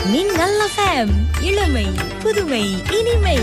மின்னல் FM இளமை புதுமை இனிமை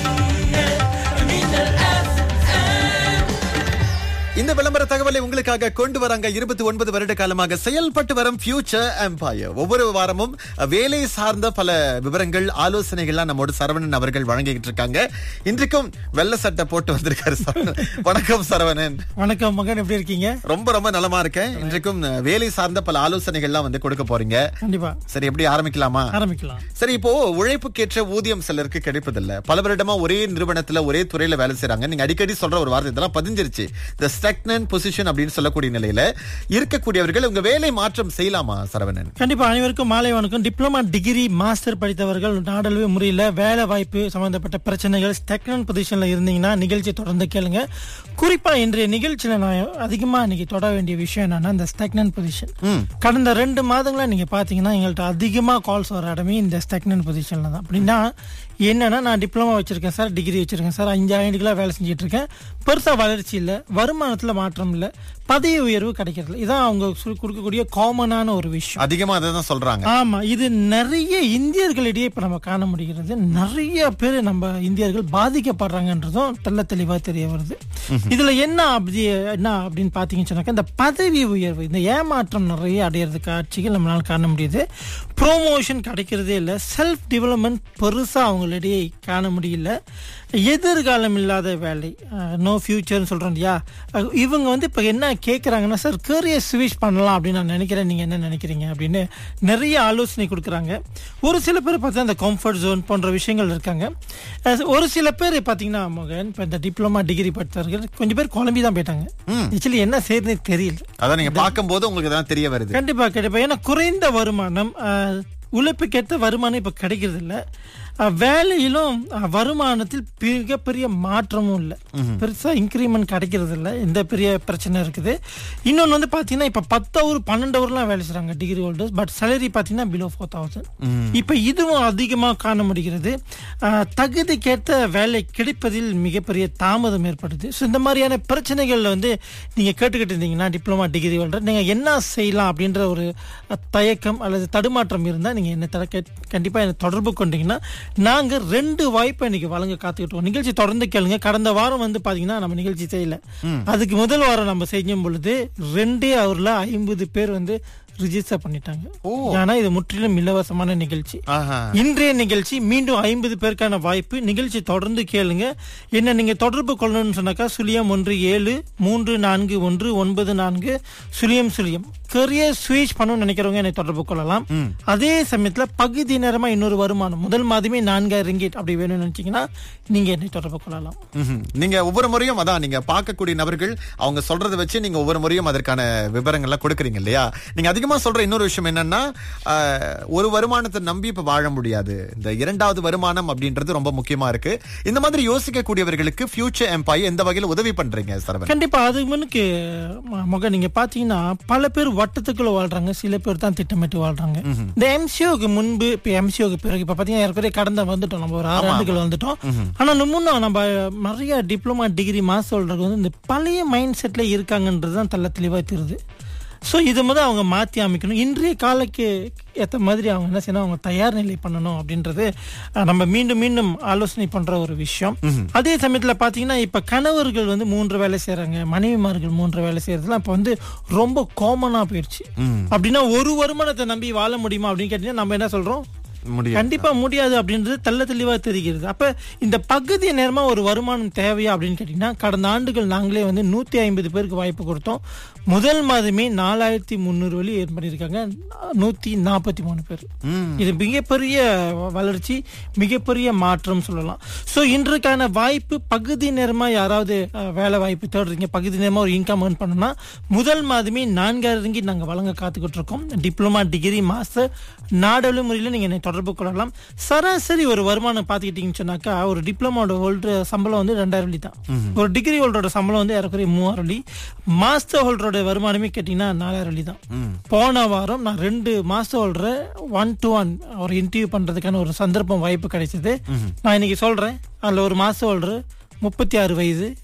இந்த விளம்பர தகவலை உங்களுக்காக கொண்டு வராங்க இருபத்தி ஒன்பது வருட காலமாக செயல்பட்டு வரும் ஃபியூச்சர் எம்பையர் ஒவ்வொரு வாரமும் வேலை சார்ந்த பல விவரங்கள் ஆலோசனைகள்லாம் நம்மோடு சரவணன் அவர்கள் வழங்கிட்டு இருக்காங்க இன்றைக்கும் வெள்ள சட்டை போட்டு வந்திருக்காரு சரவணன் வணக்கம் சரவணன் வணக்கம் மகன் எப்படி இருக்கீங்க ரொம்ப ரொம்ப நலமா இருக்கேன் இன்றைக்கும் வேலை சார்ந்த பல ஆலோசனைகள்லாம் வந்து கொடுக்க போறீங்க கண்டிப்பா சரி எப்படி ஆரம்பிக்கலாமா ஆரம்பிக்கலாம் சரி இப்போ உழைப்புக்கேற்ற ஊதியம் சிலருக்கு கிடைப்பதில்ல பல வருடமா ஒரே நிறுவனத்துல ஒரே துறையில வேலை செய்றாங்க நீங்க அடிக்கடி சொல்ற ஒரு வார்த்தை இதெல்லாம் பதிஞ்சிருச்சு இந்த ஸ்டக்னன் பொசிஷன் அப்படின்னு சொல்லக்கூடிய நிலையில இருக்கக்கூடியவர்கள் உங்க வேலை மாற்றம் செய்யலாமா சரவணன் கண்டிப்பா அனைவருக்கும் மாலை வணக்கம் டிப்ளமா டிகிரி மாஸ்டர் படித்தவர்கள் நாடளவு முறையில் வேலை வாய்ப்பு சம்பந்தப்பட்ட பிரச்சனைகள் ஸ்டெக்னன் பொசிஷன்ல இருந்தீங்கன்னா நிகழ்ச்சி தொடர்ந்து கேளுங்க குறிப்பா இன்றைய நிகழ்ச்சியில நான் அதிகமா இன்னைக்கு தொட வேண்டிய விஷயம் என்னன்னா இந்த ஸ்டெக்னன் பொசிஷன் கடந்த ரெண்டு மாதங்களா நீங்க பாத்தீங்கன்னா எங்கள்கிட்ட அதிகமா கால்ஸ் வர இடமே இந்த ஸ்டெக்னன் பொசிஷன்ல தான் அப்படின்னா என்னன்னா நான் டிப்ளமா வச்சிருக்கேன் சார் டிகிரி வச்சிருக்கேன் சார் அஞ்சு ஆண்டுகளா வேலை செஞ்சுட்டு இருக்கேன் பெருசா வளர்ச்சி இல்ல வருமானத்துல மாற்றம் இல்ல பதவி உயர்வு கிடைக்கிறது இதான் அவங்க சொல்லி கொடுக்கக்கூடிய காமனான ஒரு விஷயம் அதிகமா அதை தான் சொல்றாங்க ஆமா இது நிறைய இந்தியர்களிடையே இப்ப நம்ம காண முடிகிறது நிறைய பேர் நம்ம இந்தியர்கள் பாதிக்கப்படுறாங்கன்றதும் தெள்ள தெளிவா தெரிய வருது இதுல என்ன அப்படி என்ன அப்படின்னு பாத்தீங்கன்னு சொன்னாக்கா இந்த பதவி உயர்வு இந்த ஏமாற்றம் நிறைய அடையிறது காட்சிகள் நம்மளால காண முடியுது ப்ரோமோஷன் கிடைக்கிறதே இல்லை செல்ஃப் டெவலப்மெண்ட் பெருசா அவங்களிடையே காண முடியல எதிர்காலம் இல்லாத வேலை நோ ஃபியூச்சர்னு சொல்றோம் இல்லையா அஹ் இவங்க வந்து இப்போ என்ன கேட்குறாங்கன்னா சார் கேரியர் ஸ்விட்ச் பண்ணலாம் அப்படின்னு நான் நினைக்கிறேன் நீங்கள் என்ன நினைக்கிறீங்க அப்படின்னு நிறைய ஆலோசனை கொடுக்குறாங்க ஒரு சில பேர் பார்த்தா இந்த கம்ஃபர்ட் ஜோன் போன்ற விஷயங்கள் இருக்காங்க அஹ் ஒரு சில பேர் பார்த்தீங்கன்னா மகன் இப்போ இந்த டிப்ளமா டிகிரி படித்தவர்கள் கொஞ்சம் பேர் குழம்பி தான் போயிட்டாங்க ஆக்சுவலி என்ன செய்யறதுனே தெரியல அதான் நீங்க பார்க்கும்போது உங்களுக்கு இதெல்லாம் தெரிய வருது கண்டிப்பா கண்டிப்பா ஏன்னா குறைந்த வருமானம் அஹ், உழைப்புக்கேற்ற வருமானம் இப்ப கிடைக்கிறது இல்ல அஹ், வேலையிலும் அஹ், வருமானத்தில் மிகப்பெரிய மாற்றமும் இல்ல பெருசா இன்க்ரிமெண்ட் கிடைக்கிறது இல்ல இந்த பெரிய பிரச்சனை இருக்குது இன்னொன்னு வந்து பாத்தீங்கன்னா இப்ப பத்து ஹவர் பன்னெண்டு ஹவர்லாம் வேலை செய்றாங்க டிகிரி ஹோல்டர்ஸ் பட் சேலரி பாத்தீங்கன்னா பிலோ ஃபோர் தௌசண்ட் இப்ப இதுவும் அதிகமா காண முடிகிறது அஹ், தகுதிக்கேற்ற வேலை கிடைப்பதில் மிகப்பெரிய தாமதம் ஏற்படுது ஸோ இந்த மாதிரியான பிரச்சனைகள் வந்து நீங்க கேட்டுக்கிட்டு இருந்தீங்கன்னா டிப்ளமா டிகிரி ஹோல்டர் நீங்க என்ன செய்யலாம் அப்படின்ற ஒரு அஹ், தயக்கம் அல்லது தடுமாற்றம் இருந்தா நீங்க என்ன தர கே- கண்டிப்பா என்ன தொடர்பு கொண்டீங்கன்னா நாங்க ரெண்டு வாய்ப்பை இன்னைக்கு வழங்க காத்துக்கிட்டு இருக்கோம். நிகழ்ச்சி தொடர்ந்து கேளுங்க கடந்த வாரம் வந்து பாத்தீங்கன்னா நம்ம நிகழ்ச்சி செய்யல அதுக்கு முதல் வாரம் நம்ம செய்யும் பொழுது ரெண்டே அவர்ல ஐம்பது பேர் வந்து ரிஜிஸ்டர் பண்ணிட்டாங்க ஆனா இது முற்றிலும் இலவசமான நிகழ்ச்சி ஆஹா இன்றைய நிகழ்ச்சி மீண்டும் ஐம்பது பேருக்கான வாய்ப்பு நிகழ்ச்சி தொடர்ந்து கேளுங்க என்ன நீங்க தொடர்பு கொள்ளணும்னு சொன்னாக்கா சுழியம் ஒன்று ஏழு மூன்று நான்கு ஒன்று ஒன்பது நான்கு சுழியம் சுழியம் கரியர் ஸ்விட்ச் பண்ணணும்னு நினைக்கிறவங்க என்னை தொடர்பு கொள்ளலாம் அதே சமயத்துல பகுதி நேரமா இன்னொரு வருமானம் முதல் மாதமே நான்காயிரம் ரிங்கிட் அப்படி வேணும்னு நினைச்சீங்கன்னா நீங்க என்னை தொடர்பு கொள்ளலாம் ம்ஹும். நீங்க ஒவ்வொரு முறையும் அதான் நீங்க பார்க்கக்கூடிய நபர்கள் அவங்க சொல்றதை வச்சு நீங்க ஒவ்வொரு முறையும் அதற்கான விவரங்கள்லாம் கொடுக்குறீங்க இல்லையா நீங்க அதிகமா சொல்ற இன்னொரு விஷயம் என்னன்னா ஆஹ், ஒரு வருமானத்தை நம்பி இப்ப வாழ முடியாது இந்த இரண்டாவது வருமானம் அப்படின்றது ரொம்ப முக்கியமா இருக்கு இந்த மாதிரி யோசிக்கக்கூடியவர்களுக்கு ஃபியூச்சர் எம்பாய் எந்த வகையில உதவி பண்றீங்க சரவன் கண்டிப்பா அது முன்னுக்கு ம- மக நீங்க பாத்தீங்கன்னா பல பேர் வட்டத்துக்குள்ள வாழ்றாங்க சில பேர் தான் திட்டமிட்டு வாழ்றாங்க இந்த எம்சிஓக்கு முன்பு இப்ப எம்சிஓக்கு பிறகு இப்ப பாத்தீங்கன்னா ஏற்கனவே கடந்த வந்துட்டோம் நம்ம ஒரு ஆறு ஆண்டுகள் வந்துட்டோம் ஆனா இன்னும் நம்ம நிறைய டிப்ளமா டிகிரி மாஸ் சொல்றது வந்து இந்த பழைய மைண்ட் செட்ல இருக்காங்கன்றது தான் தள்ள தெளிவா தெரியுது ஸோ இது முதல் அவங்க மாற்றி அமைக்கணும் இன்றைய காலக்கு ஏற்ற மாதிரி அவங்க என்ன செய்யணும் அவங்க தயார் நிலை பண்ணணும் அப்படின்றது அஹ், நம்ம மீண்டும் மீண்டும் ஆலோசனை பண்ற ஒரு விஷயம் அதே சமயத்தில் பார்த்தீங்கன்னா இப்போ கணவர்கள் வந்து மூன்று வேலை செய்கிறாங்க மனைவிமார்கள் மூன்று வேலை செய்யறதுலாம் இப்போ வந்து ரொம்ப காமனாக போயிடுச்சு அப்படின்னா ஒரு வருமானத்தை நம்பி வாழ முடியுமா அப்படின்னு கேட்டீங்கன்னா நம்ம என்ன சொல்றோம் முடியும் கண்டிப்பா முடியாது அப்படின்றது தெள்ள தெளிவா தெரிகிறது அப்ப இந்த பகுதி நேரமா ஒரு வருமானம் தேவையா அப்படின்னு கேட்டீங்கன்னா கடந்த ஆண்டுகள் நாங்களே வந்து நூத்தி ஐம்பது பேருக்கு வாய்ப்பு கொடுத்தோம் முதல் மாதமே நாலாயிரத்தி முந்நூறு வழி ஏன் பண்ணியிருக்காங்க நூத்தி நாற்பத்தி மூணு பேர் இது மிகப்பெரிய வ- வளர்ச்சி மிகப்பெரிய மாற்றம் சொல்லலாம் சோ இன்றைக்கான வாய்ப்பு பகுதி நேரமா யாராவது அஹ், வேலை வாய்ப்பு தேடுறீங்க பகுதி நேரமா ஒரு இன்கம் ஏர்ன் பண்ணணும்னா முதல் மாதமே நான்காயிரம் ரிங்கி நாங்க வழங்க காத்துக்கிட்டு இருக்கோம் டிப்ளமா டிகிரி மாஸ்டர் நாடளவு முறையில் நீங்க என்னை தொடர்பு கொள்ளலாம் சராசரி ஒரு வருமானம் பார்த்துக்கிட்டீங்கன்னு சொன்னாக்கா ஒரு டிப்ளமோட ஹோல்டர் சம்பளம் வந்து ரெண்டாயிரம் வழி தான் ஒரு டிகிரி ஹோல்டரோட சம்பளம் வந்து ஏறக்குறைய மூவாயிரம் வழி மாஸ்டர் ஹோல்டரோட வருமானமே கேட்டீங்கன்னா நாலாயிரம் வழி தான் போன வாரம் நான் ரெண்டு மாஸ்டர் ஹோல்டரை ஒன் டு ஒன் ஒரு இன்டர்வியூ பண்றதுக்கான ஒரு சந்தர்ப்பம் வாய்ப்பு கிடைச்சது நான் இன்னைக்கு சொல்றேன் அதுல ஒரு மாஸ்டர் ஹோல்டர் முப்பத்தி ஆறு வயது